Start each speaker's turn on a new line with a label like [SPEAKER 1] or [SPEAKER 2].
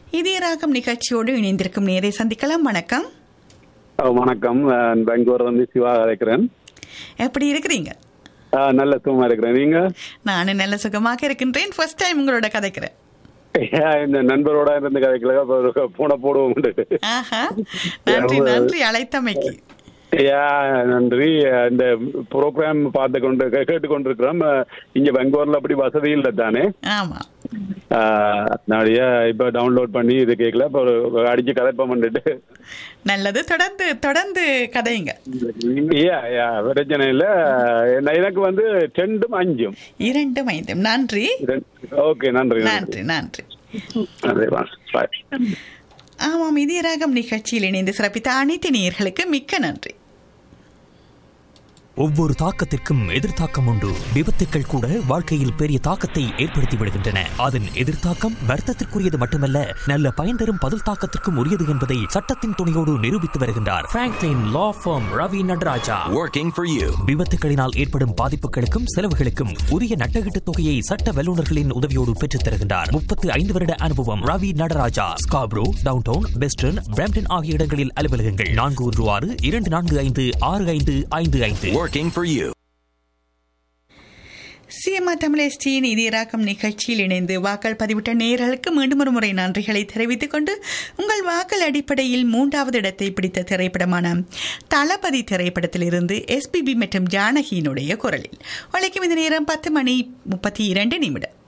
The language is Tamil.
[SPEAKER 1] இதய ராகம் நிகழ்ச்சியோடு இணைந்திருக்கும் நேரை சந்திக்கலாம் வணக்கம்
[SPEAKER 2] அஹ் வணக்கம் நான் பெங்களூர் வந்து சிவா அழைக்கிறேன்
[SPEAKER 1] எப்படி இருக்கிறீங்க
[SPEAKER 2] அஹ் நல்ல சுகமா இருக்கிறேன் நீங்க
[SPEAKER 1] நானும் நல்ல சுகமாக இருக்கின்றேன் ஃபர்ஸ்ட் டைம் உங்களோட கதைக்கிறேன்
[SPEAKER 2] ஏன் இந்த நண்பரோட இருந்து கதைக்கல பூனை போடுவோம்
[SPEAKER 1] ஆஹா நன்றி நன்றி அழைத்தமைக்கு
[SPEAKER 2] யா நன்றி இந்த ப்ரோக்ராம் பார்த்து கொண்டு கே- கேட்டுக்கொண்டிருக்கிறோம் அஹ் இங்க பெங்களூர்ல அப்படி வசதி இல்லை தானே
[SPEAKER 1] ஆமா
[SPEAKER 2] அஹ் அதனாலயே இப்ப டவுன்லோட் பண்ணி இது கேட்கல இப்போ ஒரு அடிச்சு கதைப்பம் பண்ணிட்டு
[SPEAKER 1] நல்லது தொடர்ந்து தொடர்ந்து கதைங்க
[SPEAKER 2] யா யா பிரச்சனை இல்ல என்ன- எனக்கு வந்து ரெண்டும் அஞ்சும்
[SPEAKER 1] இரண்டும் ஐந்தும் நன்றி
[SPEAKER 2] ஓகே நன்றி
[SPEAKER 1] நன்றி நன்றி
[SPEAKER 2] நன்றி பாய்
[SPEAKER 1] ஆமாம் இதய ராகம் நிகழ்ச்சியில் இணைந்து சிறப்பித்த அனைத்து நேயர்களுக்கு மிக்க நன்றி
[SPEAKER 3] ஒவ்வொரு தாக்கத்திற்கும் எதிர்த்தாக்கம் உண்டு விபத்துக்கள் கூட வாழ்க்கையில் பெரிய தாக்கத்தை ஏற்படுத்தி விடுகின்றன அதன் எதிர்த்தாக்கம் வர்த்தத்திற்குரியது மட்டுமல்ல நல்ல பயன் தரும் பதில் தாக்கத்திற்கும் உரியது என்பதை சட்டத்தின் துணையோடு நிரூபித்து வருகின்றார் Franklin law firm Ravi Nadaraja
[SPEAKER 4] Working for you.
[SPEAKER 3] விபத்துகளினால் ஏற்படும் பாதிப்புகளுக்கும் செலவுகளுக்கும் உரிய நட்டகீட்டு தொகையை சட்ட வல்லுநர்களின் உதவியோடு பெற்றுத் தருகின்றார் முப்பத்து ஐந்து வருட அனுபவம் Ravi Nadaraja Scarborough downtown western Brampton ஆகிய இடங்களில் அலுவலகங்கள் நான்கு ஒன்று ஆறு இரண்டு நான்கு ஐந்து ஆறு ஐந்து ஐந்து ஐந்து
[SPEAKER 4] Working for you.
[SPEAKER 1] சிஎம்ஆ தமிழஸ்டியின் இதயராக்கம் நிகழ்ச்சியில் இணைந்து வாக்கள் பதிவிட்ட நேயர்களுக்கு மீண்டும் ஒரு முறை நன்றிகளை தெரிவித்துக் கொண்டு உங்கள் வாக்கள் அடிப்படையில் மூன்றாவது இடத்தை பிடித்த திரைப்படமான தளபதி திரைப்படத்திலிருந்து எஸ்பிபி மற்றும் ஜானகியினுடைய குரலில் உழைக்கும் இந்த நேரம் பத்து மணி முப்பத்தி இரண்டு நிமிடம்